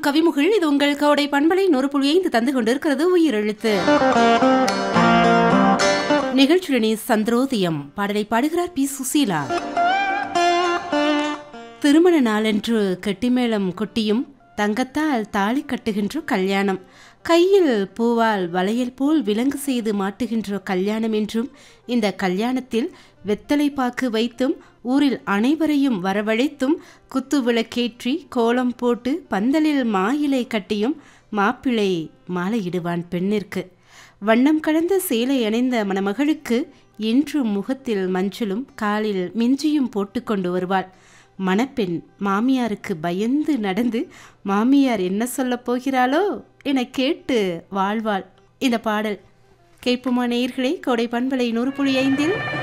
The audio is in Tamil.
கவிமுகில் இது உங்கள் கோடை பண்பலை நூறு புள்ளி ஐந்து தந்து கொண்டிருக்கிறது உயிரெழுத்து நிகழ்ச்சியுடனே சந்திரோதயம் பாடலை பாடுகிறார் பி சுசீலா திருமண நாளன்று கெட்டிமேளம் கொட்டியும் தங்கத்தால் தாலி கட்டுகின்ற கல்யாணம் கையில் பூவால் வளையல் போல் விலங்கு செய்து மாட்டுகின்ற கல்யாணம் என்றும் இந்த கல்யாணத்தில் வெத்தலை பாக்கு வைத்தும் ஊரில் அனைவரையும் வரவழைத்தும் குத்து விளக்கேற்றி கோலம் போட்டு பந்தலில் மாயிலை கட்டியும் மாப்பிள்ளை மாலையிடுவான் பெண்ணிற்கு வண்ணம் கலந்த சேலை அணிந்த மணமகளுக்கு இன்று முகத்தில் மஞ்சளும் காலில் மிஞ்சியும் போட்டு கொண்டு வருவாள் மணப்பெண் மாமியாருக்கு பயந்து நடந்து மாமியார் என்ன சொல்லப் போகிறாளோ என கேட்டு வாழ்வாள் இந்த பாடல் கேட்புமா நேயர்களே கோடை பண்பலை நூறு புள்ளி ஐந்தில்